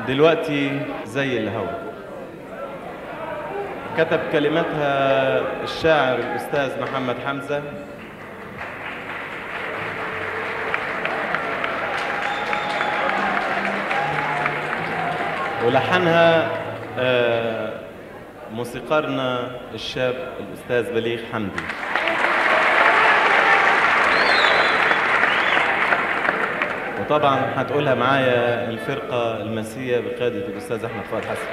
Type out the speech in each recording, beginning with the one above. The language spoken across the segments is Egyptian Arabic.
دلوقتي زي الهوا كتب كلماتها الشاعر الأستاذ محمد حمزة ولحنها آه، موسيقارنا الشاب الأستاذ بليغ حمدي وطبعا هتقولها معايا الفرقة المسية بقيادة الأستاذ أحمد فؤاد حسن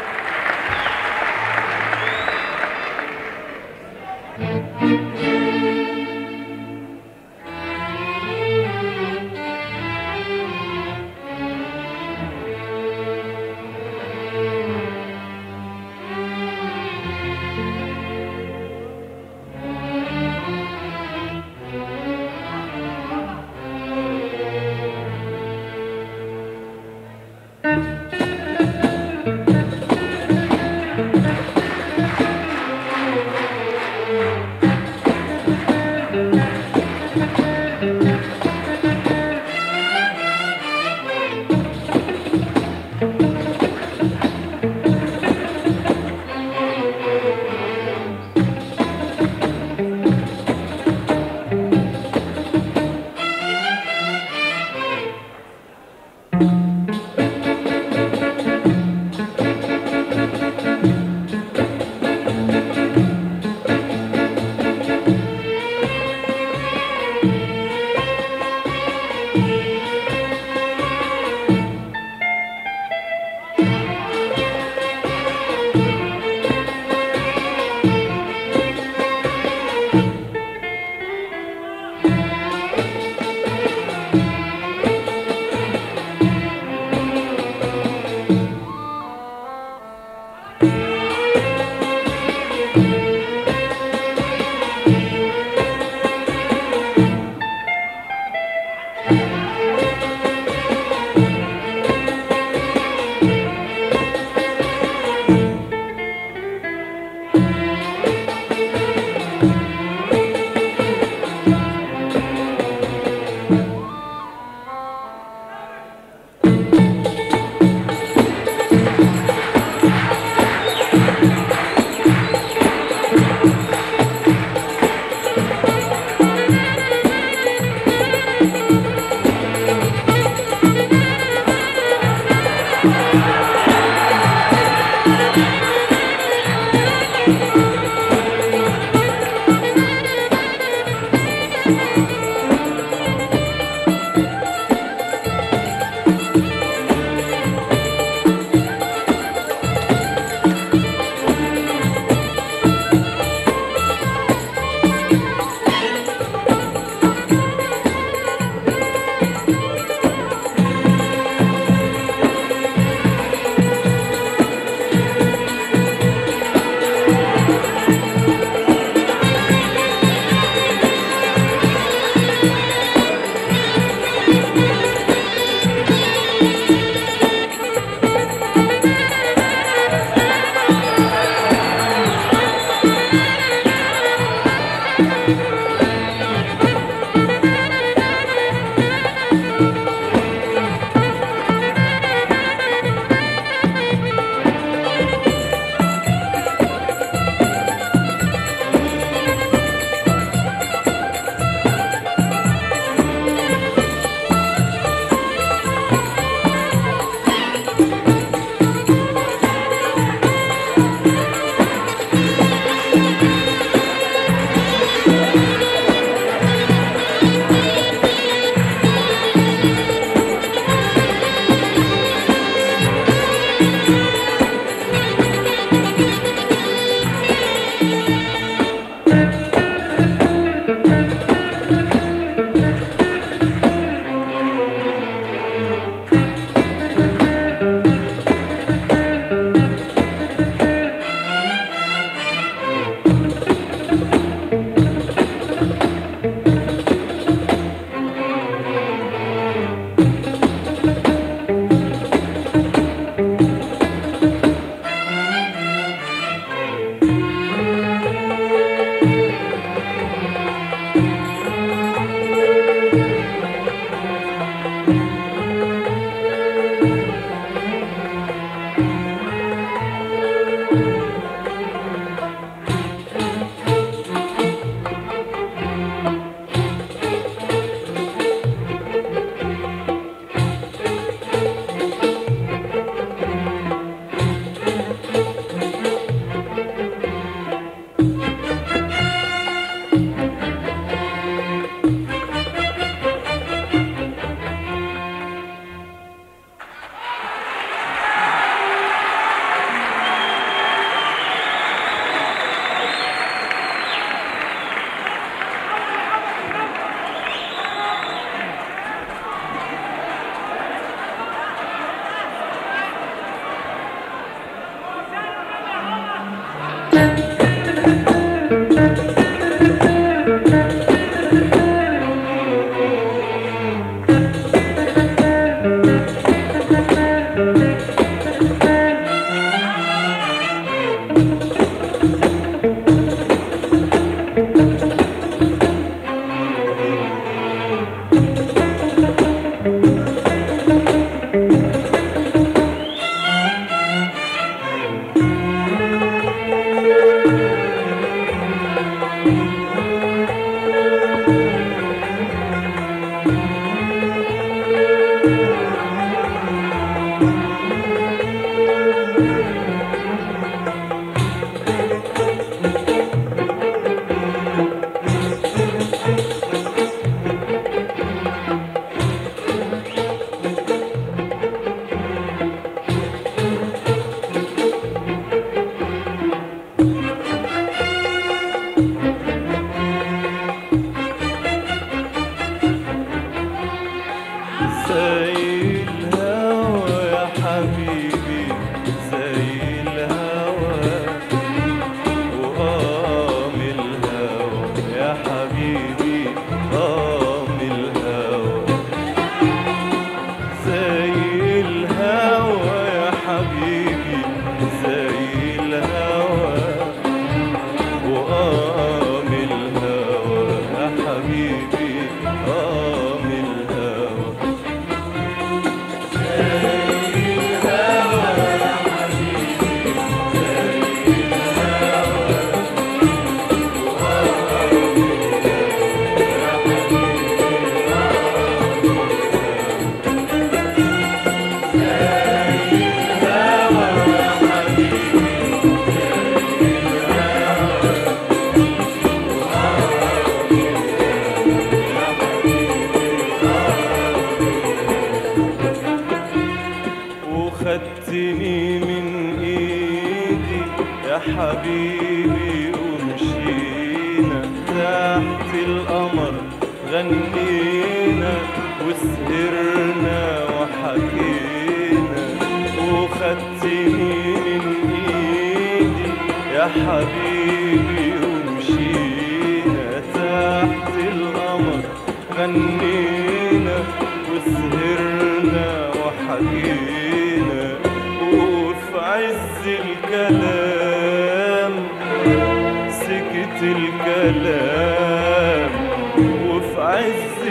غنينا وسهرنا وحكينا وخدتني من ايدي يا حبيبي ومشينا تحت القمر غنينا وسهرنا وحكينا وفي عز الكلام سكت الكلام وفي عز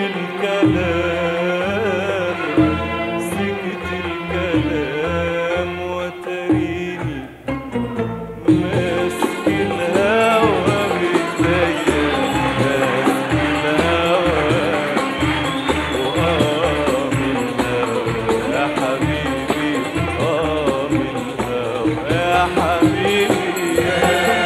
الكلام سكت الكلام وتريني ماسك الهوى بإيديا ماسك الهوى وآه من الهوى يا حبيبي آه من الهوى يا حبيبي يا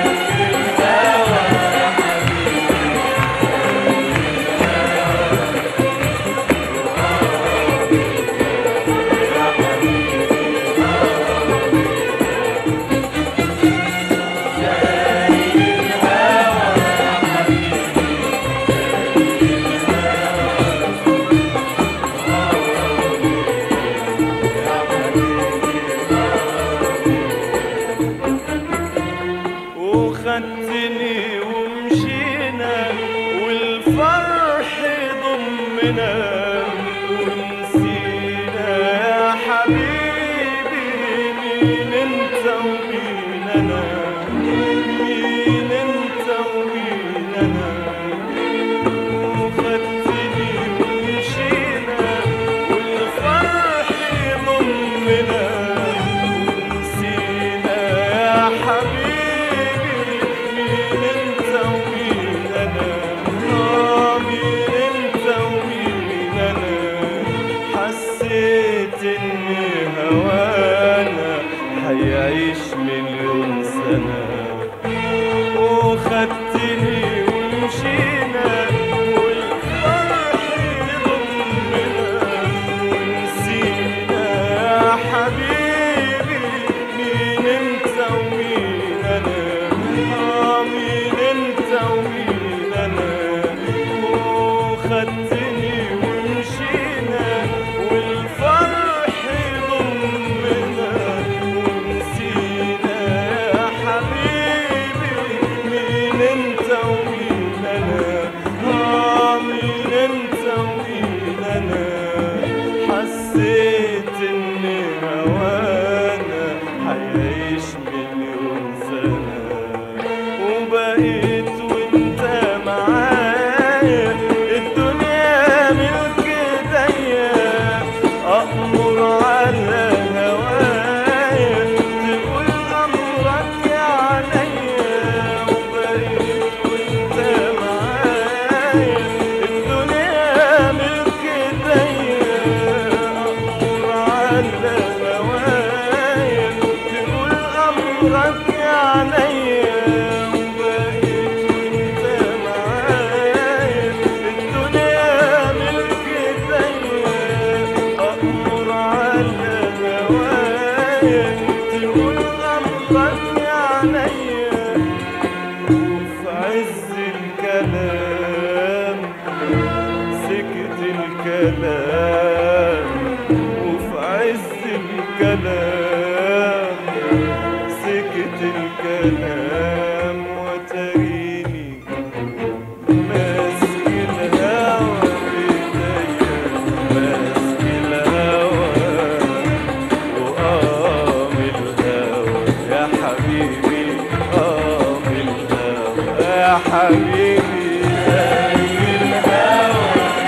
وخدتني ومشينا والفرح ضمنا ونسينا يا حبيبي مين انت ومين انا مين انت ومين انا وخدتني ومشينا والفرح ضمنا ونسينا يا حبيبي مين انت ومين انا آه مين انت ومين انا حسيت ان هوانا هيعيش مليون سنه وخدتني ومشينا والفرح ضمنا ونسينا يا حبيبي مين انت ومين انا آه مين انت ومين انا وخدتني ومشينا والفرح ضمنا ونسينا يا حبيبي مين انت ومين انا آه مين انت ومين انا حسيت ان هوانا هيعيش مليون سنة وبقيت وانت معايا الدنيا ملك ايديا أأمر على هوايا تقول أمرك يا عليا وبقيت وانت معايا الدنيا ملك ايديا أأمر على هوايا تقول أمرك يا عليا وبقيت وانت معايا الدنيا ملك ايديا أأمر على هوايا تقول أمرك يا عليا وفي عز الكلام سكت الكلام وفي عز الكلام سكت الكلام وتريني ماسك الهوى بإيديا ماسك الهوى وقام الهوى يا حبيبي قام الهوى يا حبيبي زي الهوى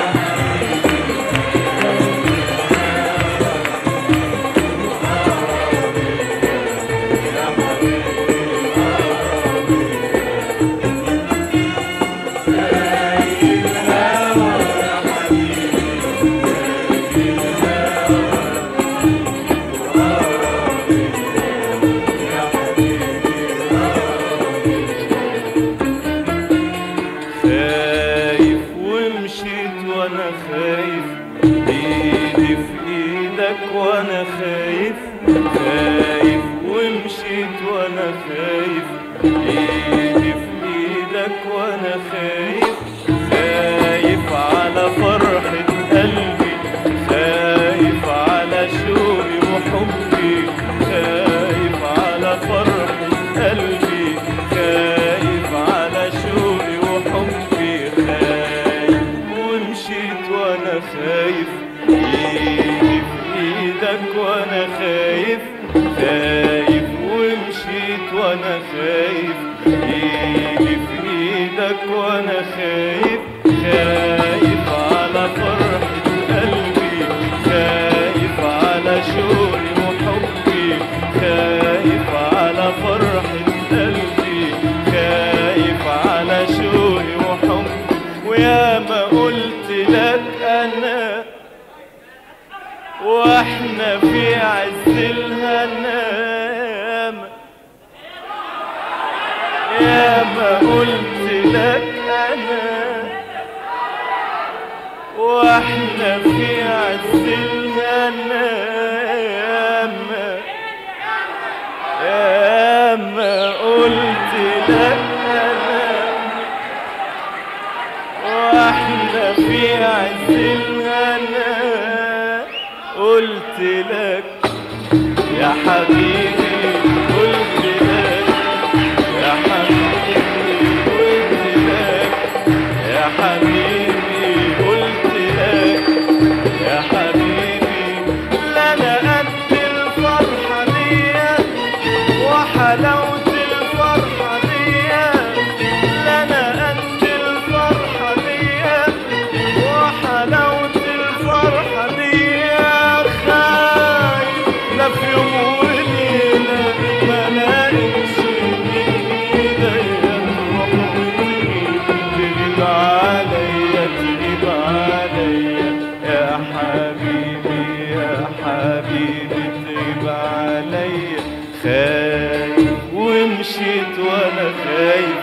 خايف ومشيت وانا خايف ايدي في ايدك وانا خايف خايف ومشيت وانا خايف ايدي في ايدك وانا خايف خايف على خايف ايدي في ايدك وانا خايف خايف ومشيت وانا خايف ايدي في ايدك وانا خايف خايف على فرحة قلبي خايف على شوقي وحبي خايف على فرحة قلبي خايف على شوقي وحبي ويا ما قلت لك انا واحنا في عز الهنام يا ما قلت لك انا واحنا في عز الهنام يا ما قلت لك انا واحنا في عز الهنا قلت لك يا حبيبي قلت لك يا حبيبي قلت لك يا حبيبي قلت لك يا حبيبي لا انا قد الفرحه ديت وحلاوه الفرحه ديت لا انا قد الفرحه ديت وحلاوه الفرحه ديت خايف لا في يوم وليله ما لاقيش من ايديا تروح وتغيب تغيب عليا تغيب عليا يا حبيبي يا حبيبي تغيب عليا خايف ومشيت وانا خايف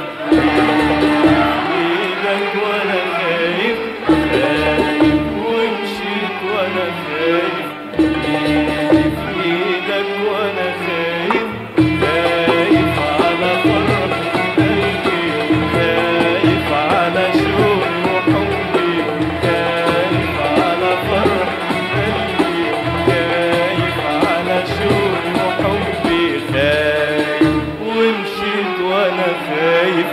ايدك وانا خايف خايف ومشيت وانا خايف ايدي في ايدك وانا خايف خايف على فرح قلبي خايف على شوقي وحبي خايف على فرح قلبي خايف على شوقي وحبي خايف ومشيت وانا خايف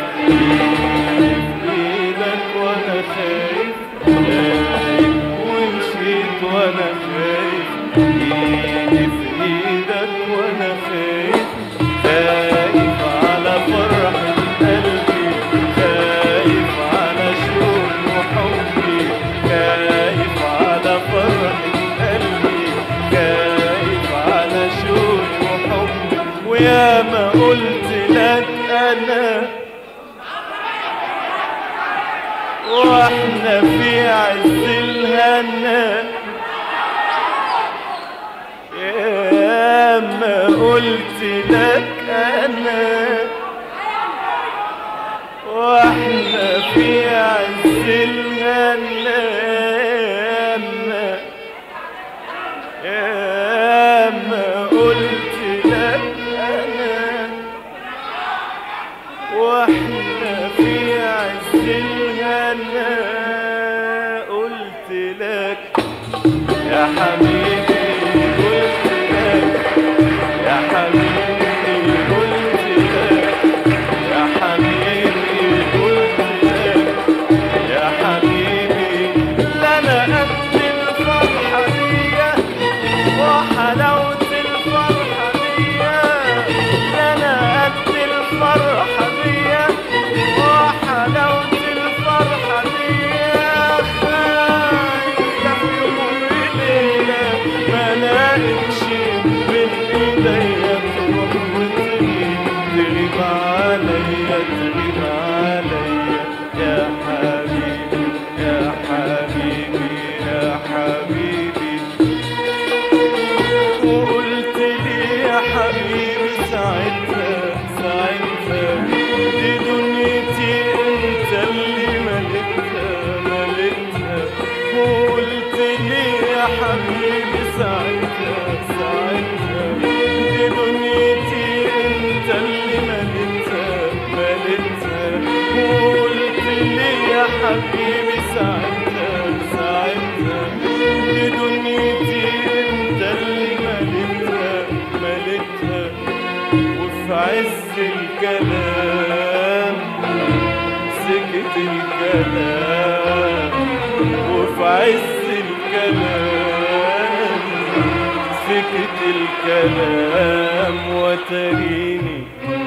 ايدك وانا خايف خايف ومشيت وانا خايف ايدي في ايدك وانا خايف خايف على فرحة قلبي خايف على شوقي وحبي خايف على فرحة قلبي خايف على شوقي وحبي ويا ما قلت لك انا واحنا في عز الهنا يا ما قلت لك انا واحنا في عز الهنا يا ما قلت لك انا واحنا في عز الهنا قلت لك يا حبيبي قلت لك يا حبيبي قلت لك يا حبيبي قلت لك يا حبيبي لا انا قد الفرحه دي وحلاوه الفرحه دي لا انا قد الفرحه دي وحلاوه الفرحه دي خايف لا في يوم وليله ما لاقيش من ايديا تروح وتغيب تغيب عليا تغيب عليا يا حبيبي يا حبيبي يا حبيبي وقلت لي يا حبيبي ساعتها ساعتها دي دنيتي انت اللي ملكتها ملكتها وقلت لي يا حبيبي ساعتها ساعتها دي دنيتي انت اللي ملكتها ملكتها وقلت لي يا حبيبي ساعتها ساعتها دي دنيتي انت اللي ملكتها ملكتها وفي عز الكلام سكت الكلام وفي عز الكلام سكت الكلام وتريني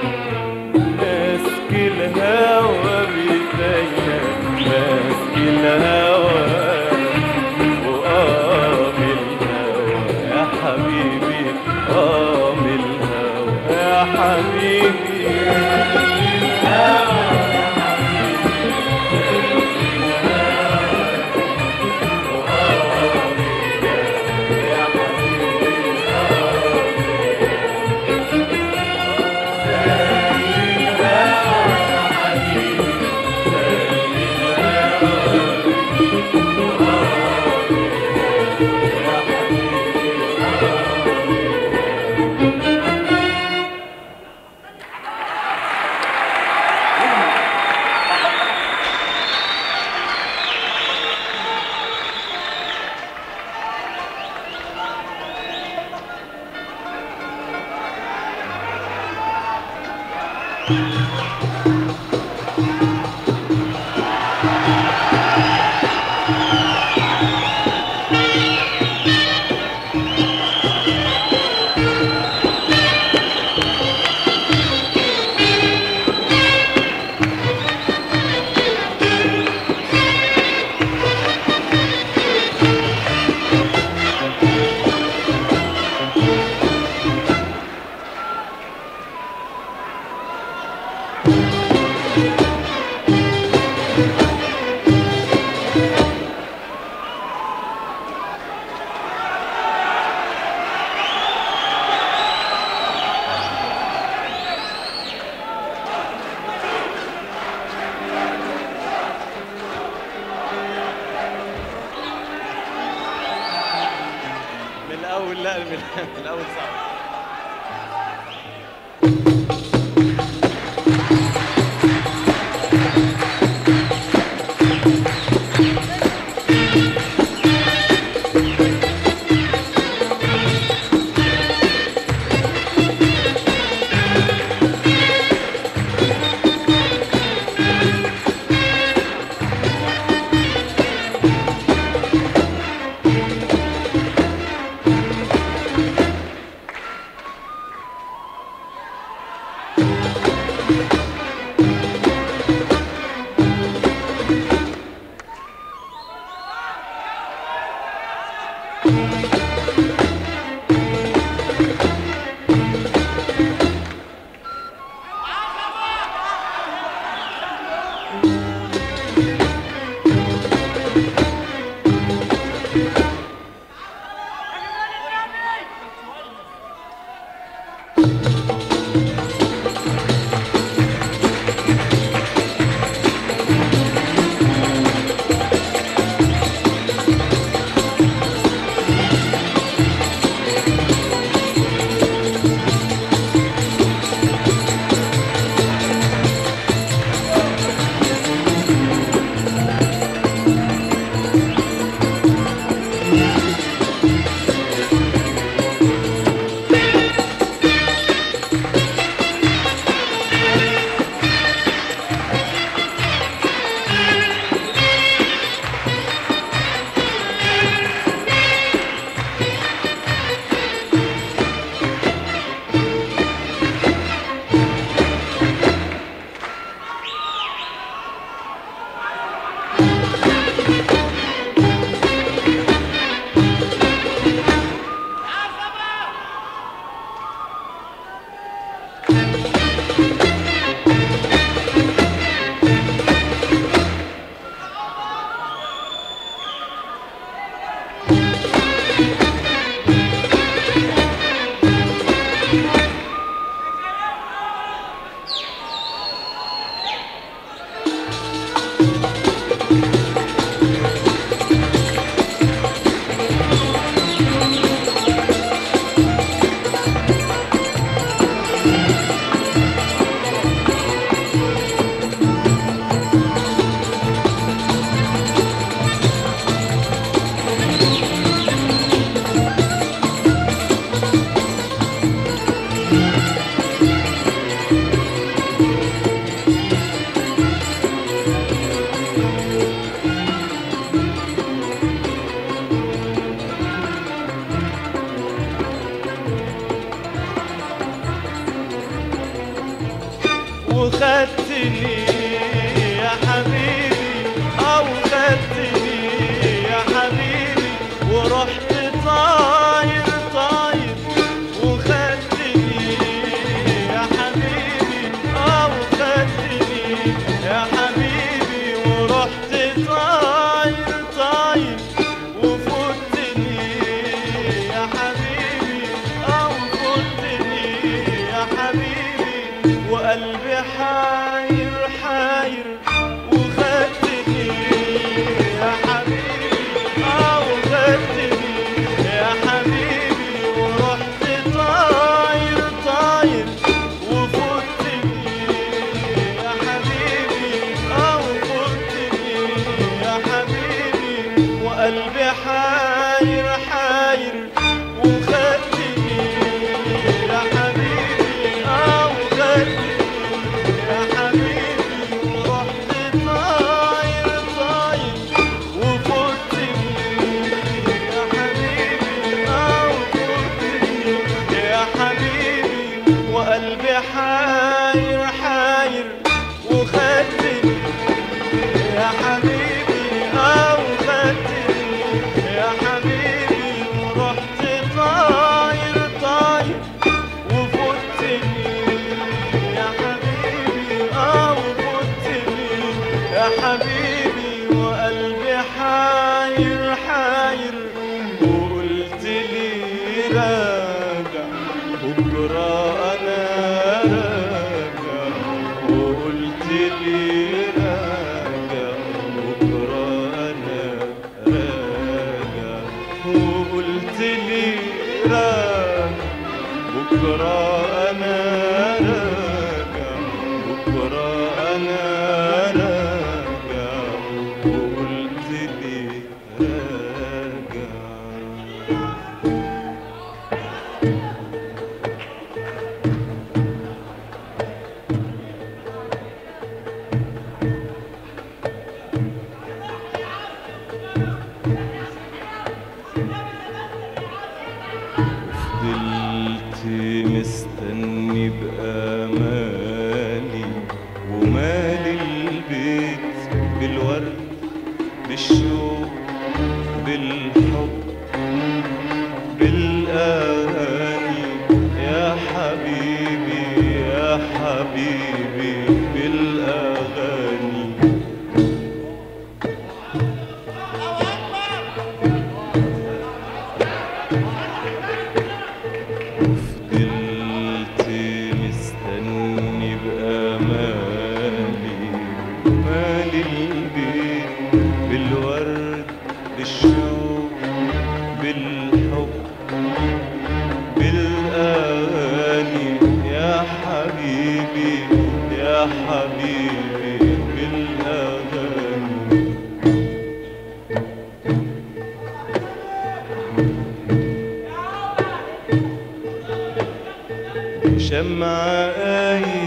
ماسك الهوى بيديا ماسك الهوى وقام الهوى يا حبيبي قام الهوى يا حبيبي من الاول لا من من الاول صعب وخدتني يا حبيبي أو خدتني يا حبيبي ورحت طاير طاير وخدتني يا حبيبي أو خدتني يا حبيبي ورحت طاير طاير وفوتني يا حبيبي أو فوتني يا حبيبي وقلبي حاير حاير وخدتني يا حبيبي أو خدتني يا حبيبي ورحت طاير طاير وفوتني يا حبيبي أو فوتني يا حبيبي وقلبي حاير حاير وخدتني يا حبيبي أو خدتني يا حبيبي ورحت طاير طاير وفوتني يا حبيبي أو فوتني يا حبيبي وقلبي حاير حاير وخدتني يا حبيبي أو خدتني يا حبيبي ورحت طاير طاير وفوتني يا حبيبي أو فوتني يا حبيبي وقلبي حاير حاير وقلت لي راجع بكرة أنا راجع وقلت لي راجع بكرة أنا راجع وقلت لي راجع بكرة أنا راجع بكرة أنا راجع وقلت لي راجع فضلت مستني بأمالي ومالي البيت بالورد بالشوق بالحب بالأغاني يا حبيبي يا حبيبي بالأغاني فضلت مستني بأمالي مالي البيت بالورد بالشوق بالحب بالأغاني يا حبيبي يا حبيبي بالأغاني شمعة قايد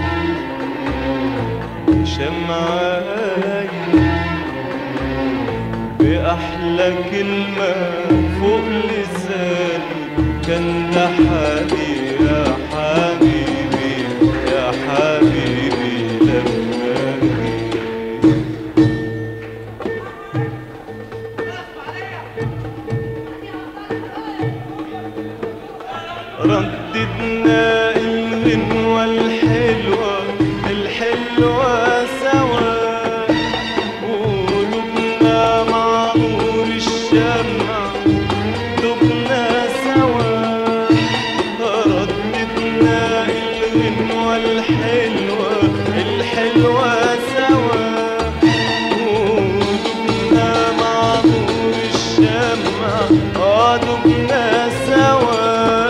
شمعة قايد بأحلى كلمة فوق لساني كان ده حبيبي يا حبيبي يا حبيبي لما جيت رددنا الغنوة الحلوة الحلوة سوا قلوبنا مع نور الشمع دبنا سوا رددنا الغنوة الحلوة الحلوة سوا قلوبنا مع نور الشمع اه دبنا سوا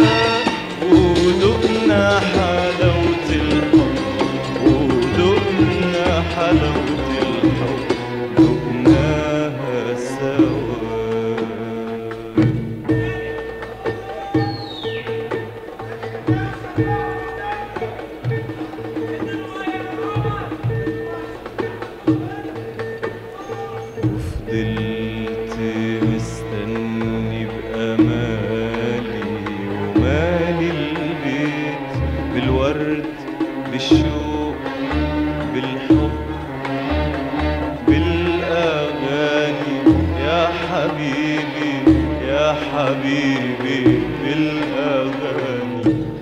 ودقنا حلاوة الحب ودقنا حلاوة الحب دقناها سوا حبيبي يا حبيبي بالأغاني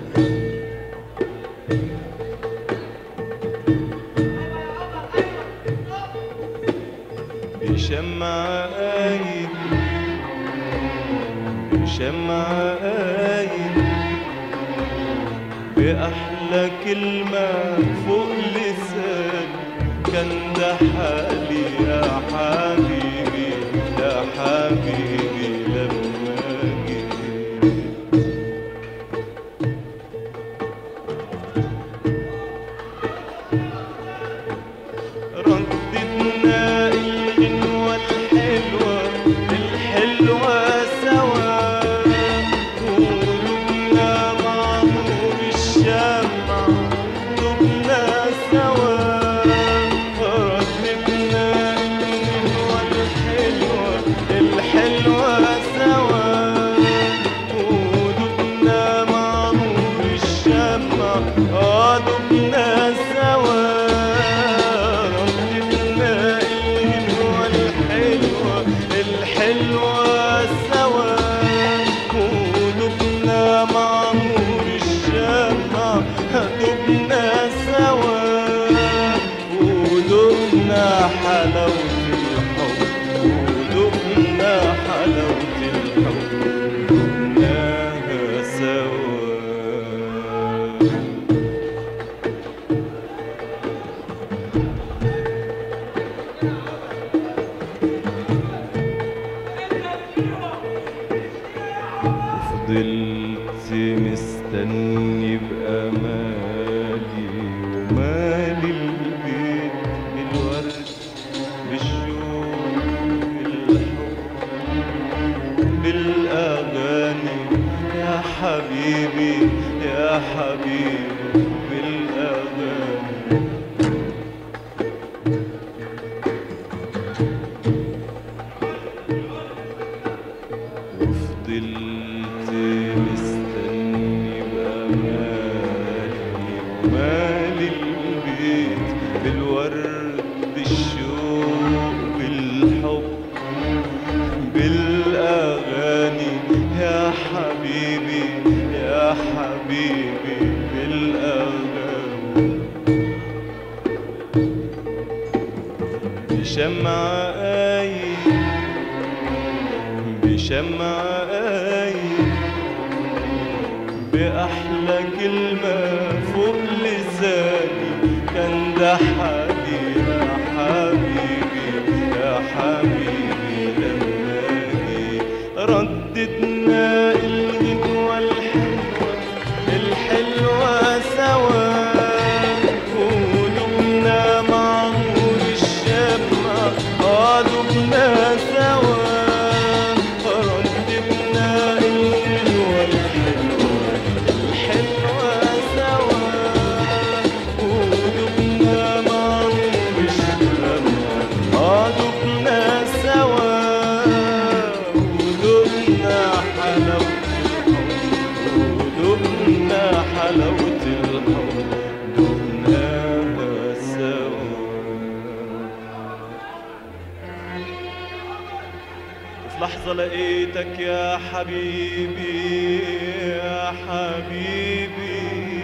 بشمع قايد بشمع قايد بأحلى كلمة فوق لساني كان ده حالي يا حبيبي يا حبيبي لما جيت رددنا الغنوة الحلوة الحلوة سوا قلوبنا مع نور الشمع دبنا سوا رددنا الغنوة الحلوة الحلوة سوا قلوبنا مع نور الشمع آه دبنا سوا رددنا الغنوة الحلوة الحلوة سوا قلوبنا مع نور الشمع دبنا سوا قلوبنا حلاوة الحب قلوبنا حلاوة الحب دبناها سوا فضلت مستني بأمالي ومالي البيت بالورد بالشوق بالحب بالأغاني يا حبيبي يا حبيبي بالأغاني وفضلت مستني بأمالي ومالي البيت بالورد بالشوق بالحب بالأغاني يا حبيبي يا حبيبي بالأغاني بشمع قايد بشمع قايد بأحلى كلمة فوق لساني كان ده حالي يا حبيبي يا حبيبي لما جيت رددنا الغنوة الحلوة الحلوة سوا قلوبنا مع نور الشمع قلوبنا سوا رددنا الغنوة الحلوة الحلوة سوا قلوبنا مع نور الشمع قلوبنا سوا قلوبنا حلاوة الحب قلوبنا حلاوة الحب دقناها سوا في لحظة لقيتك يا حبيبي يا حبيبي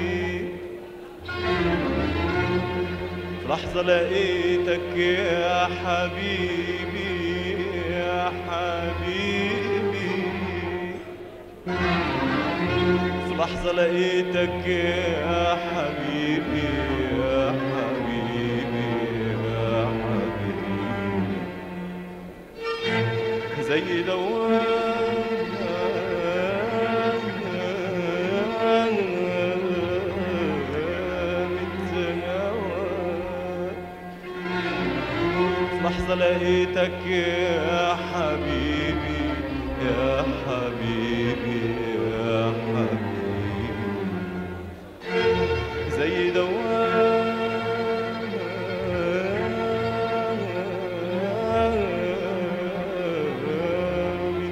في لحظة لقيتك يا حبيبي يا حبيبي في لحظة لقيتك يا حبيبي يا حبيبي يا حبيبي زي دوام لحظة لقيتك يا حبيبي يا حبيبي يا حبيبي زي دوام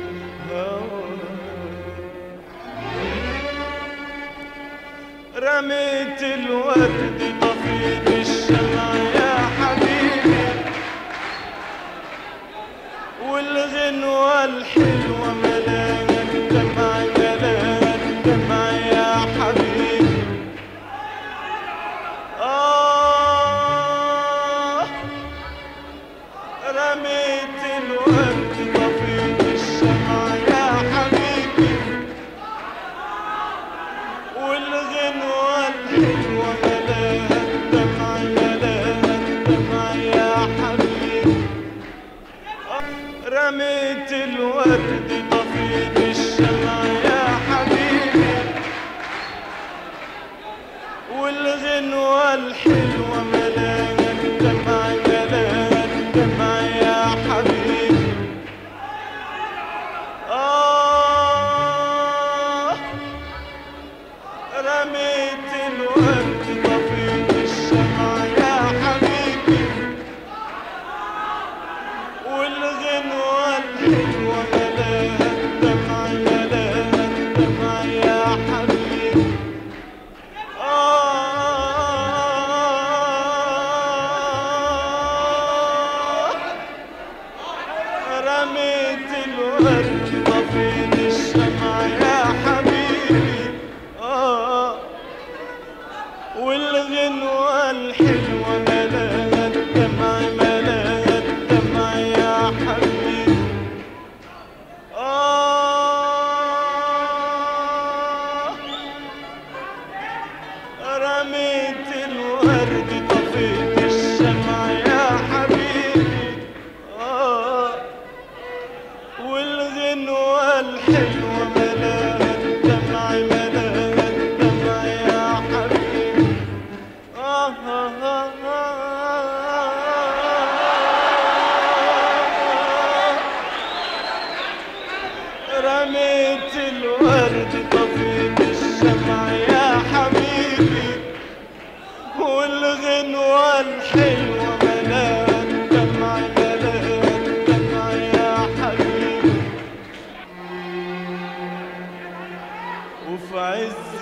رميت الورد طفيت الشمع يا حبيبي والغنوة رميت الورد طفيت الشمع يا حبيبي والغنوة الحلوة ملاها الدمع ملاها الدمع يا حبيبي آه رميت الورد طفيت الشمع يا حبيبي والغنوة الحلوة ملاها الدمع ملاها الدمع يا حبيبي آه رميت الورد طفيت الشمع يا حبيبي آه والغنوة الحلوة ملاها الدمع ملاها الدمع يا حبيبي آه رميت الورد طفيت الشمع يا حبيبي آه والغنوة الحلوة ملاها الدمع ملاها الدمع يا حبيبي آه آه آه آه رميت الورد طفيت الشمع يا حبيبي والغنوة الحلوة ملاها الدمع ملاها الدمع يا حبيبي وفي عز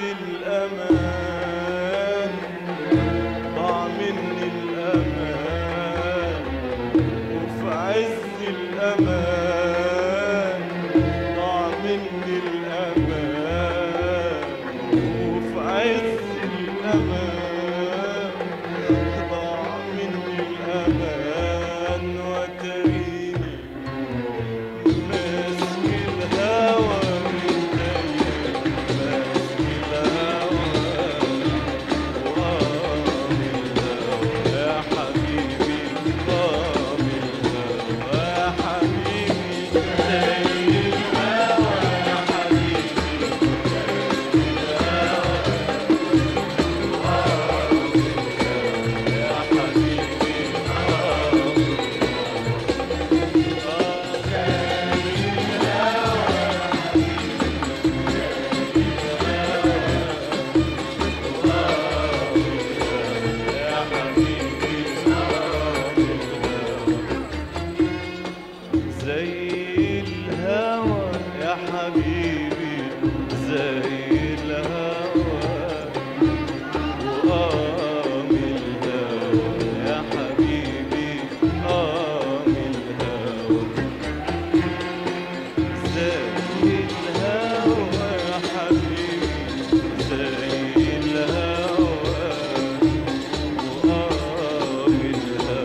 الأمان ضاع مني الأمان وفي عز الأمان ضاع مني الأمان وفي عز الأمان ضاع مني الأمان وتريني ماسك الهوى من دايما ماسك الهوى ورامي الهوى يا حبيبي رامي الهوى يا حبيبي زي الهوى يا حبيبي يا حبيبي رامي يا حبيبي زي الهوى يا حبيبي زي الهوى وقام الهوى يا حبيبي قام الهوى زي الهوى يا حبيبي زي الهوى وقام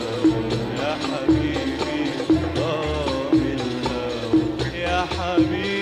الهوى يا حبيبي قام الهوى يا حبيبي